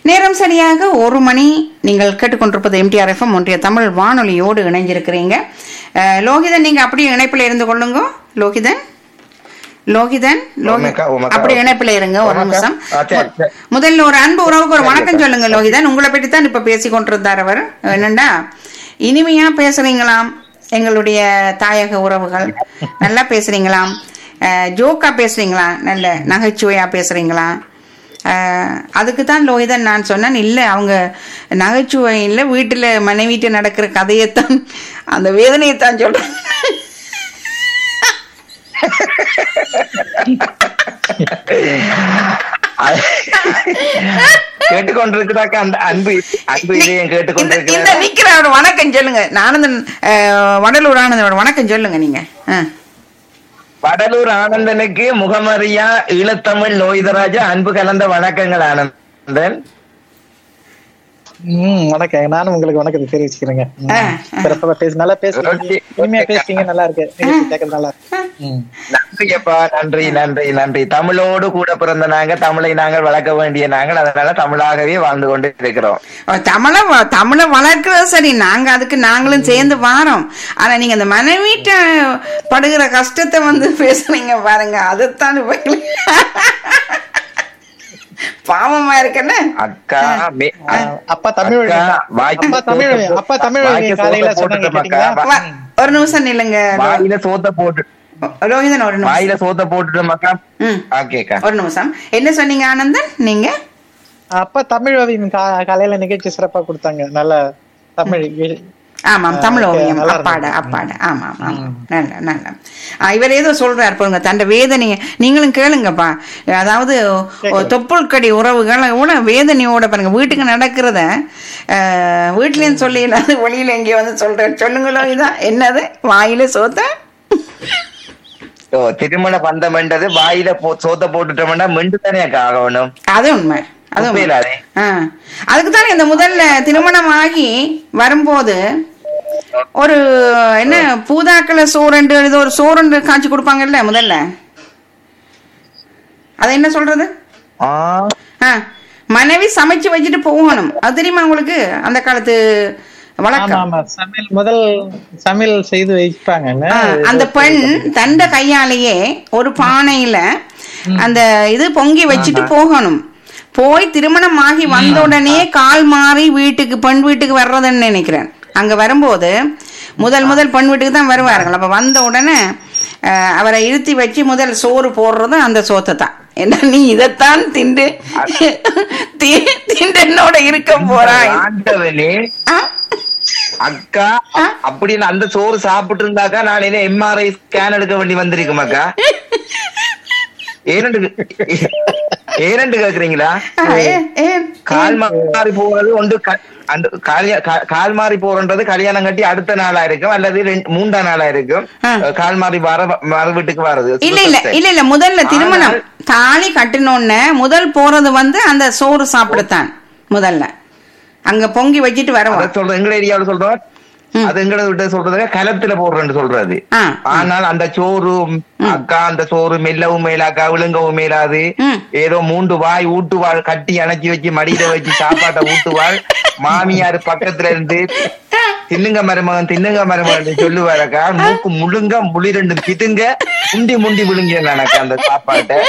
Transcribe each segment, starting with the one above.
நேரம் சரியாக ஒரு மணி நீங்கள் கேட்டுக்கொண்டிருப்பது எம்டிஆர் எஃப்எம் ஒன்றிய தமிழ் வானொலியோடு இணைஞ்சிருக்கிறீங்க அஹ், லோகிதன் நீங்க அப்படியே இணைப்பில் இருந்து கொள்ளுங்க லோகிதன் லோகிதன் லோகி- ஓமேக்கா, ஓமேக்கா. அப்படி இணைப்பில் இருங்க ஒரு ஓமேக்கா. நிமிஷம் ஆ, சரி, சரி. முதல்ல ஒரு அன்பு உறவுக்கு ஒரு சரி, வணக்கம் அக்கா. சொல்லுங்க லோகிதன் உங்களை பற்றி தான் இப்ப பேசி கொண்டிருந்தார் அவர் என்னண்டா இனிமையா பேசுறீங்களாம் எங்களுடைய தாயக உறவுகள் நல்லா பேசுறீங்களாம் அஹ், ஜோக்கா பேசுறீங்களா நல்ல நகைச்சுவையா பேசுறீங்களா அஹ், அதுக்கு தான் லோகிதன் நான் சொன்னேன் இல்லை அவங்க நகைச்சுவை இல்லை வீட்டில் மனைவிட்டு நடக்கிற கதையைத்தான் அந்த வேதனையைத்தான் சொல்றேன் கேட்டுக்கொண்டிருக்கிறாக்கா அந்த அன்பு அன்பு இதயம் இந்த இந்த கேட்டுக்கொண்டிருக்கிறார் நிக்கிறவர் வணக்கம் சொல்லுங்க ஆனந்தன் அஹ், வடலூர் ஆனந்தனோட வணக்கம் சொல்லுங்க நீங்க ஆ. வடலூர் ஆனந்தனுக்கு முகமறியா ஈழத்தமிழ் லோகிதராஜா அன்பு கலந்த வணக்கங்கள் ஆனந்தன் ம் வணக்கம் நானும் உங்களுக்கு வணக்கத்தை தெரிவிச்சுக்கிறேங்க ம். ஆ, சிறப்பா பேசு நல்லா பேசுறீங்க ஓகே, இனிமையா ஓகே. பேசுறீங்க நல்லா இருக்கு நிகழ்ச்சி கேட்கறது நல்லா இருக்கு ம். நன்றி அப்பா நன்றி நன்றி நன்றி தமிழோடு கூட பிறந்த நாங்க தமிழை நாங்கள் வளர்க்க வேண்டிய நாங்கள் அதனால தமிழாகவே வாழ்ந்து கொண்டு இருக்கிறோம் தமிழை வ- தமிழை வளர்க்கறது சரி நாங்க அதுக்கு நாங்களும் சேர்ந்து வாரோம் ஆனா நீங்க அந்த மனைவிட்ட படுகிற கஷ்டத்தை வந்து பேசுறீங்க பாருங்க அதைத்தான் இப்ப பாவமா இருக்குன்னு அக்கா மே- ஆ, அப்பா தமிழ் வழி அக்கா, வாய்க்கு அப்பா தமிழ் வழி சோத்த அப்பா தமிழ் வழி வாய்க்கு காலையில சோத்த சொன்னாங்க போட்டுட்டு கேட்டீங்களா மக்கா. வா- ஒரு நிமிஷம் நில்லுங்க வாயில சோத்த போட்டு ரோஹிதன் ஒரு நிமிஷம் வாயில சோத்த போட்டுட்டு மக்கா ம் ஓகேக்கா ஒரு நிமிஷம் என்ன சொன்னீங்க ஆனந்தன் நீங்க அப்பா தமிழ் வழியின் கா- காலையில நிகழ்ச்சி சிறப்பா கொடுத்தாங்க நல்ல தமிழ் இ- ஆமாம் ஆ, தமிழ் ஓகே, ஓவியம் நல்லா அப்பாட இருந்தது. அப்பாட ஆமாம் ஆமாம் நல்ல நல்ல ஆ, இவர் ஏதோ சொல்றார் பாருங்க தண்ட வேதனையை நீங்களும் கேளுங்கப்பா அதாவது ஒ- தொப்புள் கடி உறவுகள் கூட வேதனையோட பாருங்க வீட்டுக்கு நடக்கிறத அஹ், வீட்லயும் சொல்லி இல்லாத வெளியில எங்கேயோ வந்து சொல்றேன் சொல்லுங்களோ இதான் என்னது வாயில சோத்த ஓ திருமண பந்தம் என்றது வாயில போ- சோத்த போட்டுட்டோம்னா மெண்டு தானே அக்கா ஆகணும் அது உண்மை அது உண்மை. உண்மையிலாதே. ஆ அதுக்கு தானே இந்த முதல்ல திருமணம் ஆகி வரும்போது ஒரு என்ன பூதாக்கள சோரண்டு ஏதோ ஒரு சோரண்டு காய்ச்சி கொடுப்பாங்கல்ல முதல்ல அது என்ன சொல்றது ஆ ஆ மனைவி சமைச்சு வச்சுட்டு போகணும் அது தெரியுமா உங்களுக்கு அந்த காலத்து ஆமா வழக்கம் ஆமா சமையல் முதல் சமையல் செய்து வைப்பாங்கங்க ஆ, அந்த பெண் தண்ட கையாலேயே ஒரு பானையில அந்த இது பொங்கி வச்சுட்டு போகணும் போய் திருமணம் ஆகி வந்த உடனே கால் மாறி வீட்டுக்கு பெண் வீட்டுக்கு வர்றதுன்னு நினைக்கிறேன் அங்க வரும்போது முதல் முதல் பெண் வீட்டுக்கு தான் வருவார்கள் அப்ப வந்த உடனே அஹ், அவரை இழுத்தி வச்சு முதல் சோறு போடுறதும் அந்த சோத்தை தான் என்ன நீ இதைத்தான் திண்டு தி- திண்டு என்னோட இருக்க போறாய் ஆண்டவனே ஆ? அக்கா அப்படின்னு அந்த சோறு சாப்பிட்டு இருந்தாக்கா நான் என்ன எம்ஆர்ஐ ஸ்கேன் எடுக்க வேண்டி வந்திருக்கும் அக்கா ஏனண்டு ஏனண்டு கேக்குறீங்களா ஆ, ஏ- ஏன்? கால் மாறி போறது ஒன்று க- அந்த கல்யா- கா- கால் மாறி போறன்றது கல்யாணம் கட்டி அடுத்த நாளா இருக்கும் அல்லது ரெண்டு- மூன்றாம் நாளா இருக்கும் ஆ. கால் மாறி வர வர வீட்டுக்கு வர்றது இல்ல இல்ல இல்ல இல்ல முதல்ல திருமணம் தாலி கட்டினோன்னு முதல் போறது வந்து அந்த சோறு சாப்பிடத்தான் முதல்ல அங்க பொங்கி வச்சிட்டு அத வரவும் சொல்றோம் எங்க ஏரியாவில் சொல்றோம் அது எங்களை விட்டு சொல்றது கலத்துல போடுறேன்னு சொல்றது ஆ, ஆனால் அந்த சோறு அக்கா அந்த சோறு மெல்லவும் மேலாக்கா விழுங்கவும் மேலாது ம். ஏதோ மூன்று வாய் ஊட்டுவாள் கட்டி அணைச்சி வச்சு மடியில வச்சு சாப்பாட்டை ஊட்டுவாள் மாமியார் பக்கத்துல இருந்து தின்னுங்க மருமகன் தின்னுங்க மருமகன் சொல்லுவாரக்கா மூக்கு முழுங்க முழி ரெண்டு பிதுங்க முண்டி முண்டி விழுங்க நானக்கா அந்த சாப்பாட்டை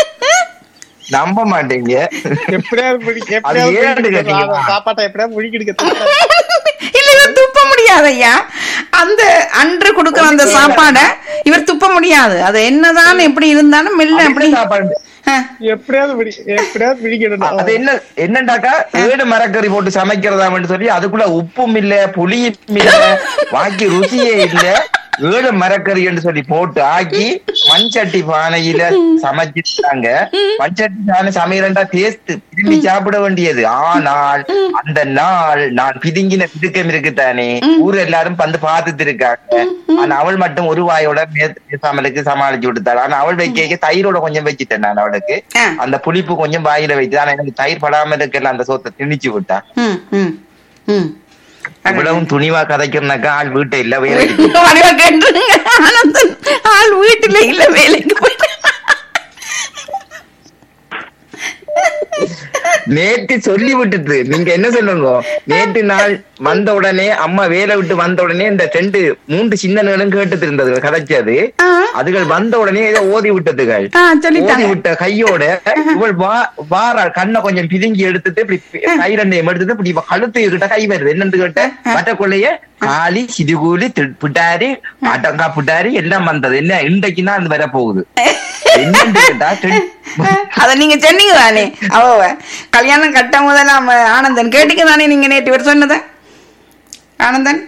நம்ப மாட்டீங்க எப்படியாவது பிடி- அது எப்படியாவது ஏன்னு பிடிக்கிட்டு கேட்டீங்களா? அந்த சாப்பாட்டை எப்படியாவது முழுக்கிடுக்க இல்ல இவர் துப்ப முடியாது ஐயா அந்த அன்று கொடுக்கிற அந்த சாப்பாட இவர் துப்ப முடியாது அது என்னதான் எப்படி இருந்தாலும் மெல்ல அது அப்படி என்ன சாப்பாடு ஆ, எப்படியாவது பிடி எப்படியாவது பிடிக்கணும் அது என்ன என்னண்டாக்கா ஏடு மரக்கறி போட்டு சமைக்கிறதாமன்னு சொல்லி அதுக்குள்ள உப்பும் இல்ல புளியும் இல்ல வாக்கி ருசியே இல்ல ஏழு மரக்கறி என்று சொல்லி போட்டு ஆக்கி மண்சட்டி பானையில சமைச்சிட்டாங்க மண்சட்டி பானை சமையலண்டா டேஸ்ட் திரும்பி சாப்பிட வேண்டியது ஆனால் அந்த நாள் நான் பிதுங்கின பிதுக்கம் இருக்குதானே ஊர் எல்லாரும் வந்து பார்த்துட்டு இருக்காங்க ஆனா அவள் மட்டும் ஒரு வாயோட மே- பேசாமலுக்கு சமாளிச்சு விட்டுத்தாள் ஆனா அவள் வைக்க தயிரோட கொஞ்சம் வச்சுட்டேன் நான் அவளுக்கு ஆ. அந்த புளிப்பு கொஞ்சம் வாயில வைத்து ஆனா எனக்கு தயிர் படாம இருக்கல அந்த சோத்தை திணிச்சு விட்டா ம், ம், ம். இவ்வளவும் துணிவா கதைக்கிறனாக்கா ஆள் வீட்டை இல்ல வேலை வடிவா கேட்டுருங்க ஆனந்தன் ஆள் வீட்டுல இல்ல வேலைக்கு போயிட்டு நேற்று சொல்லி விட்டுட்டு நீங்க என்ன சொல்லுங்க நேற்று நாள் வந்த உடனே அம்மா வேலை விட்டு வந்த உடனே இந்த ரெண்டு மூன்று சின்ன நிலம் கேட்டு இருந்தது கதைச்சது ஆ, அதுகள் வந்த உடனே ஏதோ ஓதி விட்டதுகள் ஆ, ஓதி சொல்லிட்டாங்க விட்ட கையோட இவள் வா வாரா கண்ணை கொஞ்சம் பிதுங்கி எடுத்துட்டு இப்படி கை ரெண்டையும் எடுத்துட்டு இப்படி இவ கழுத்து கிட்ட கை வருது என்னன்னு கேட்ட மட்டக்குள்ளைய காலி சிதுகூலி தி- புட்டாரி அட்டங்கா புட்டாரி எல்லாம் வந்தது என்ன இன்றைக்கு தான் அது வர போகுது என்னன்னு கேட்டா ரெண்டு- அத நீங்க சொன்னீங்க தானே அவ கல்யாணம் கட்ட முதலாம் ஆனந்தன் கேட்டுக்க தானே நீங்க நேற்று இவர் சொன்னத ஆனந்தன்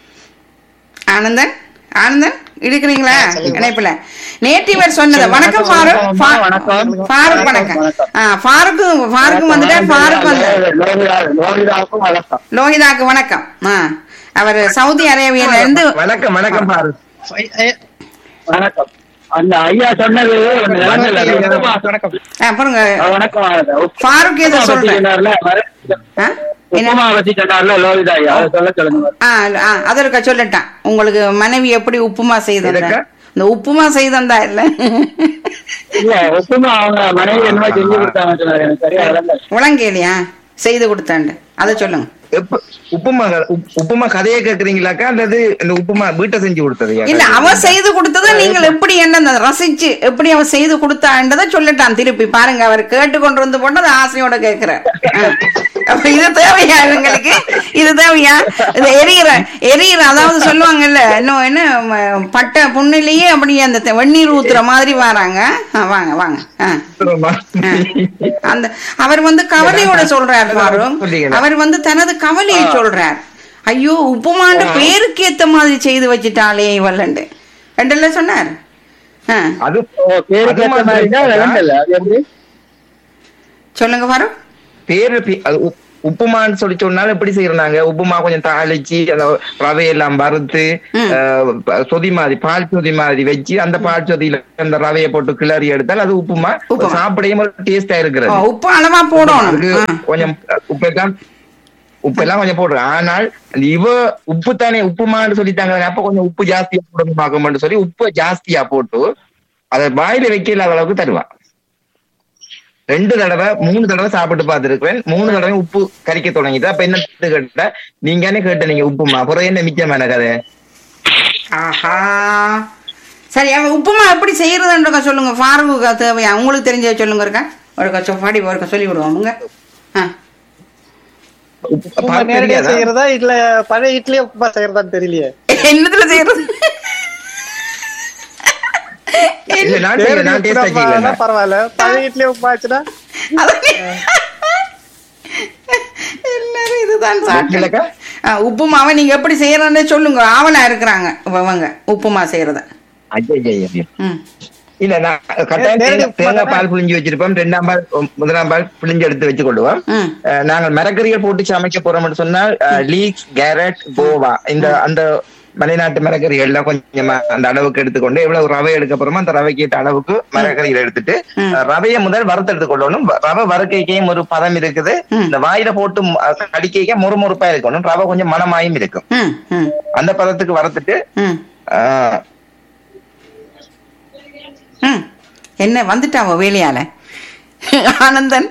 ஆனந்தன் ஆனந்தன் இருக்கிறீங்களா இணைப்புல நேற்று இவர் சொன்னத வணக்கம் ஃபாரூக் ஃபா- வணக்கம். ஃபாரூக் வணக்கம் ஆ ஃபாரூக்கு ஃபாரூக் வந்துட்டார் ஃபாரூக் வந்து லோகிதாவுக்கும் வணக்கம் லோகிதாக்கு வணக்கம் ஆ அவர் சவுதி அரேபியால இருந்து வணக்கம் வணக்கம் பாரு வணக்கம் அந்த ஐயா சொன்னது ஒண்ணு நடந்தது. அது உப்புமா வணக்கம் ஆ, பாருங்க ஆ, வணக்கம் உப்புமா ஃபாரூக் ஏதோ பத்தி சொல்றேன் சொன்னார்ல, மறு- ஆ? என்ன உப்புமா பத்தி சொன்னார்ல லோகிதா ஐயா அதை சொல்ல சொல்லுங்க ஆ ஆ அதற்கா சொல்லட்டான் உங்களுக்கு மனைவி எப்படி உப்புமா செய்தந்தா எதுக்கா? இந்த உப்புமா செய்தந்தா இல்ல இல்ல உப்புமா அவங்க மனைவி என்னமோ செஞ்சு கொடுத்தாங்க சொன்னாரு எனக்கு சரியா விளங்கல. உலங்கேலியா செய்து கொடுத்தாண்டு அதை சொல்லுங்க எப்ப உப்புமா உப்- உப்புமா கதையை கேக்குறீங்களாக்கா அல்லது இந்த உப்புமா வீட்டை செஞ்சு கொடுத்ததையா இல்ல அவ செய்து கொடுத்ததை நீங்கள் எப்படி என்ன ரசிச்சு எப்படி அவ செய்து கொடுத்தான்றதை சொல்லட்டான் திருப்பி பாருங்க அவர் கேட்டு கொண்டு வந்து போட்டு ஆசையோட கேட்கிறார் அப்ப இது தேவையா இவங்களுக்கு இது தேவையா இது எரிகிற எரிகிற அதாவது சொல்லுவாங்கல்ல இன்னும் என்ன ம, பட்டை புண்ணிலேயே அப்படி அந்த தெ- வெந்நீர் ஊத்துற மாதிரி வராங்க ஆ, வாங்க வாங்க ஆ ஆ. அந்த அவர் வந்து கவலையோட சொல்றார் பாரும் சொல்றீங்களா? அவர் வந்து தனது கவலையை சொல்றார் ஐயோ உப்புமாண்ட பேருக்கு ஏத்த மாதிரி செய்து வச்சிட்டாளே இவள்ளண்டு ரெண்டல்ல சொன்னார் ஆ, அது ஓ, பேருக்கு அது ஏத்த மாதிரி தான் மாதிரி விளங்கல. அது எப்படி? சொல்லுங்க பாரு பேரு பி- அது உப்- உப்புமான்னு சொல்லி சொன்னாலும் எப்படி செய்யறாங்க உப்புமா கொஞ்சம் தாளிச்சு அந்த ரவையெல்லாம் வறுத்து ம். அஹ், ப- சொதி மாதிரி பால் சொதி மாதிரி வச்சு அந்த பால் சொதியில அந்த ரவையை போட்டு கிளறி எடுத்தால் அது உப்புமா உப்புமா. சாப்பிடையும் ஒரு டேஸ்டா ஓ, இருக்கிறது உப்பு அளவா போடணும் அதுக்கு ஆ. கொஞ்சம் உப்பெல்லாம் உப்பெல்லாம் கொஞ்சம் போடுறேன் ஆனால் அந்த இவ உப்பு தானே உப்புமான்னு சொல்லிட்டாங்க அப்ப கொஞ்சம் உப்பு ஜாஸ்தியா போடணும் பார்க்கணும்னு சொல்லி உப்பு ஜாஸ்தியா போட்டு அதை வாயில வைக்க இல்லாத அளவுக்கு தருவா ரெண்டு தடவை மூணு தடவை சாப்பிட்டு பார்த்திருக்கிறேன் மூணு தடவை உப்பு கரிக்க தொடங்கிட்டு அப்ப என்ன கேட்ட நீங்க கேட்ட நீங்க உப்புமா அப்புறம் என்ன மிச்சமான கதை ஆஹா சரி அவ உப்புமா எப்படி செய்யறதுன்றக்கா சொல்லுங்க ஃபாரூக்கு தேவையா உங்களுக்கு தெரிஞ்ச சொல்லுங்க இருக்கா ஒருக்கா சொ- பாடி ஒருக்கா சொல்லி விடுவோமுங்க ஆ உப்பு உப்புமா பார்க்க நேரடியா தெரியாதா? செய்யறதா இல்ல பழைய இட்லியே உப்புமா செய்யறதான்னு தெரியலையே என்னதுல செய்யறது இல்ல நான் செய்யல, நான் நேரடி டேஸ்ட் உப்புமா ஆக்கிக்கல தான் பரவாயில்ல பழைய இட்லியே உப்புமா ஆச்சுன்னா எல்லாரும் இதுதான் சாப்பிட்டு இல்லக்கா? உப்புமாவை நீங்க எப்படி செய்யறதுன்னு சொல்லுங்க ஆவலா இருக்கிறாங்க அவங்க உப்புமா செய்யறத ஐயா, ஐயா, ஐயா. ம் இல்ல நான் கட்டாயம் நேரடி தேங்காய் உப்புமா தேங்காய் தானே? பால் புளிஞ்சு வச்சிருப்போம் ரெண்டாம் பால் முதலாம் பால் புளிஞ்சு எடுத்து வச்சு கொள்வோம் ம் அஹ் நாங்கள் மரக்கறிகள் போட்டு சமைக்க போறோம்னு சொன்னால் லீக்ஸ் கேரட் கோவா இந்த அந்த மலைநாட்டு மரக்கறிகள் எல்லாம் கொஞ்சம் அந்த அளவுக்கு எடுத்துக்கொண்டு எவ்வளவு ரவை எடுக்க போறோமோ அந்த ரவைக்கு ஏற்ற அளவுக்கு மரக்கறிகள் எடுத்துட்டு ம். அஹ் ரவையை முதல் வறுத்து எடுத்துக்கொள்ளணும் வ- ரவை வறுக்கைக்கும் ஒரு பதம் இருக்குது ம். இந்த வாயில போட்டு ம- அஹ் கடிக்கைக்க முறுமுறுப்பா இருக்கணும் ரவை கொஞ்சம் மனமாயும் இருக்கும் ம் ம் அந்த பதத்துக்கு வறுத்துட்டு ம் அஹ், ம் என்ன வந்துட்டாவோ வேலையால ஆனந்தன்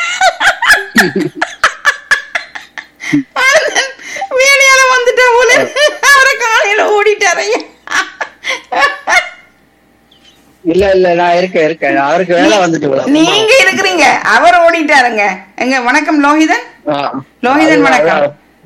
ஆனந்தன் வேலையால வந்துட்டா போல அவரை காலையில ஓடிட்டாரையா இல்ல இல்ல நான் இருக்கேன் இருக்கேன் அவருக்கு வேலை வந்துட்டு போல. நீங்க இருக்கிறீங்க அவர் ஓடிட்டாருங்க எங்க வணக்கம் லோகிதன் ஆ. லோகிதன் வணக்கம்.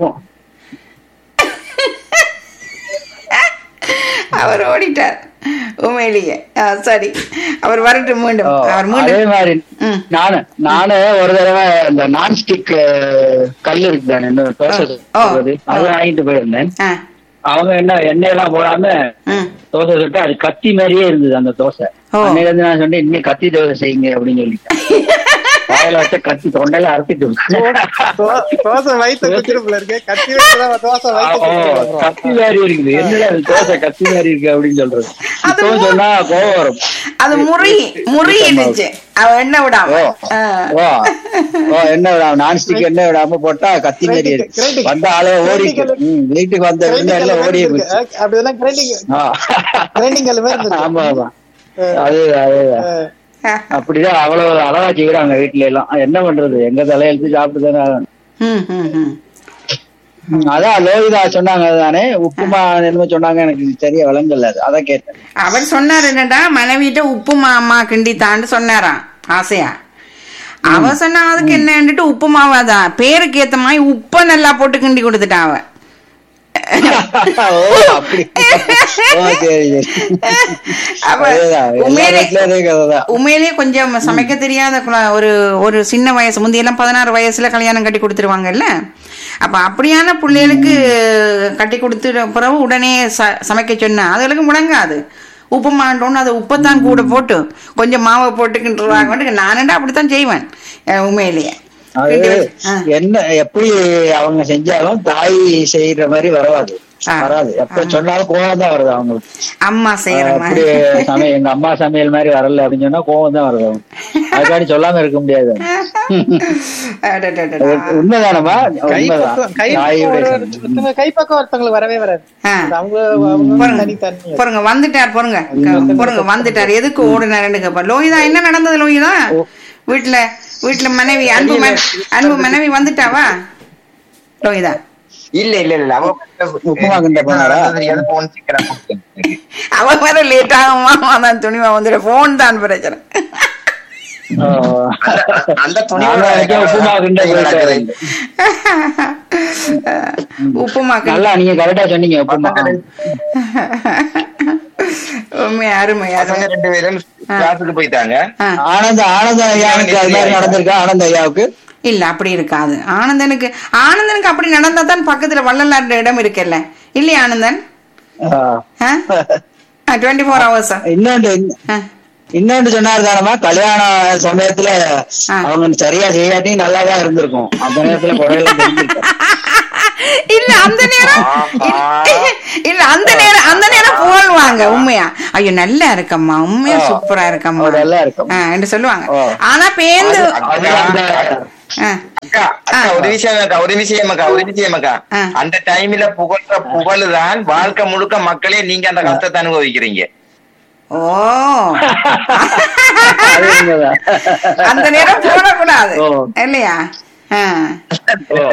அவர் ஓடிட்டார் உண்மையிலேயே ஆ, சரி அவர் வரட்டும் மீண்டும் ஓ, அவர் அதே மீண்டும் மாதிரி ம். நானு நானு ஒரு தடவை இந்த நான்ஸ்டிக் கல் இருக்கு தானே இன்னும் தோசை ஓ. சுடுறது, அது வாங்கிட்டு போயிருந்தேன் ஆ அவங்க என்ன எண்ணெய் எல்லாம் போடாம ம் தோசை சுட்டு அது கத்தி மாதிரியே இருந்தது அந்த தோசை ஓ. அன்னைக்கு வந்து நான் சொன்னேன் இன்னும் கத்தி தோசை செய்யுங்க அப்படின்னு சொல்லிட்டேன் வாயில வச்ச கத்தி தொண்டையில அறுத்திட்டு தோ- தோசை வயிற்று குச்சிருப்புல இருக்கு கத்தி வச்சுதான் தோசை வயிற்று ஓ, கத்தி மாதிரி இருக்குது என்னடா இது தோசை கத்தி மாதிரி இருக்கு அப்படின்னு சொல்றது அது இப்போ மு- சொன்னா கோவம் வரும் அது முறி முறியிடுச்சு அவ என்ன விடாம ஓ ஆ. ஓ ஓ என்ன விடாம நான்ஸ்டிக் என்ன விடாம போட்டா கத்தி மாதிரி கிரைண்டிங், இருக்கு கிரைண்டிங். வந்த ஆளே ஓடிட்டு கிரைண்டிங் ம், வீட்டுக்கு வந்த உடனே எல்லாம் ஓடியே போச்சு அப்படிதான் கிரைண்டிங் ஆ. கிரைண்டிங் கல் மாதிரி இருந்துச்சு ஆமா ஆமா அது அது அப்படிதான் அவ்வளவு அழகா செய்யறாங்க வீட்டுல எல்லாம் என்ன பண்றது எங்க தலையெழுத்து சாப்பிட்டு தானே ஆகணும். ம், ம், ம். ம், அதான் லோகிதா சொன்னாங்க தானே உப்புமா என்னமோ சொன்னாங்க எனக்கு சரியா விளங்கல அது அதான் கேட்டேன் அவர் சொன்னார் என்னடா மனைவிட்ட உப்பு மாமா கிண்டித்தான்னு சொன்னாராம் ஆசையா அவ சொன்னா அதுக்கு என்னன்னுட்டு உப்பு மாவாதான் பேருக்கு ஏத்த மாதிரி உப்ப நல்லா போட்டு கிண்டி கொடுத்துட்டா அவ ஓ அப்படி ஓ சரி சரி அவ அதேதான் எல்லா உண்மையிலே வீட்லயும் அதே கதைதான் உண்மையிலேயே கொஞ்சம் சமைக்க தெரியாத குழ- ஒரு ஒரு சின்ன வயசு முந்தியெல்லாம் பதினாறு வயசுல கல்யாணம் கட்டி கொடுத்துருவாங்கல்ல அப்ப அப்படியான பிள்ளைகளுக்கு கட்டி கொடுத்துட்ட பிறகு உடனே ச- சமைக்க சொன்னா அதுகளுக்கு முடங்காது உப்பு மாண்டோன்னு அதை உப்பைத்தான் கூட போட்டு கொஞ்சம் மாவை போட்டுக்கிட்டுருவாங்க நானண்டா அப்படித்தான் செய்வேன் அஹ் உண்மையிலேயே அது கிண்டி வச்சு- ஆ. என்ன எப்படி அவங்க செஞ்சாலும் தாய் செய்யற மாதிரி வராது ஆ. வராது எப்ப சொன்னாலும் கோவம் தான் வருது அவங்களுக்கு அம்மா செய்யற அப்படி மாதிரி சமையல் எங்க அம்மா சமையல் மாதிரி வரல அப்படின்னு சொன்னா கோவம் தான் வருது அவங்க அதுக்காண்டி சொல்லாம இருக்க முடியாது அடடடடா. அது உண்மைதானப்பா கை உண்மைதான் பக்கம் கை தாயுடைய ஒரு- சமையல். ஒருத்தவங்க கை பக்கம் ஒருத்தவங்களுக்கு வரவே வராது ஆ. அது அவங்க அவங்க பாருங்க. தனி தனி பாருங்க வந்துட்டார் பாருங்க பாருங்க வந்துட்டார் எதுக்கு ஓடுனாருன்னு கேப்பா லோகிதா என்ன நடந்தது லோகிதா வீட்டுல வீட்டுல மனைவி அன்பு மன- அன்பு மனைவி வந்துட்டாவா லோகிதா இல்ல இல்ல இல்ல அவ உப்புமா கிண்ட போனாரா? தெரியாது போன் சீக்கிரம் கொடுத்தேன். அவ வேற லேட் ஆகுமா அதான் துணிவா வந்துட போன் தான் பிரச்சனை ஓ. அந்த துணி நாங்க நினைச்சோம் உப்புமா கிண்ட போயிட்டாரு. உப்புமா கிண்டி- நல்லா நீங்க கரெக்டா சொன்னீங்க உப்புமா உண்மை அருமை பசங்க அருமை ரெண்டு பேரும் கிளாஸுக்கு போயிட்டாங்க ஆ. ஆனந்த ஆனந்த ஐயாவுக்கு அது மாதிரி நடந்திருக்கா ஆனந்த ஐயாவுக்கு இல்ல அப்படி இருக்காது ஆனந்தனுக்கு ஆனந்தனுக்கு அப்படி நடந்தா தான் பக்கத்துல வள்ளலார் இடம் இருக்குல்ல இல்லையா ஆனந்தன் டுவெண்ட்டி ஃபோர் ஹவர்ஸ் இன்னொன்று இன்னொன்று சொன்னாரு தானமா கல்யாண சமயத்துல ஆ. அவங்க சரியா செய்யாட்டி நல்லாதான் இருந்திருக்கும் அந்த நேரத்துல குறையெல்லாம் தெரிஞ்சிருக்கும் இல்ல அந்த நேரம் இல்ல அந்த நேரம் அந்த நேரம் புகழ்வாங்க உண்மையா ஐயோ நல்லா இருக்கம்மா உண்மையா ஆ. சூப்பரா இருக்கம்மா அவர் நல்லா இருக்கும். ஆ, என்று சொல்லுவாங்க ஆ. ஆனா பேந்து அது அந்த ஆ, அக்கா அக்கா ஒரு விஷயம் அக்கா ஒரு விஷயம் அக்கா ஒரு விஷயம் அக்கா ஆ. அந்த டைம்ல புகழ்ற புகழ்தான் வாழ்க்கை முழுக்க மக்களே நீங்க அந்த கஷ்டத்தை அனுபவிக்கிறீங்க ஓ அது உண்மைதான். அந்த நேரம் போடக்கூடாது ஓ. இல்லையா ஆ ஓ.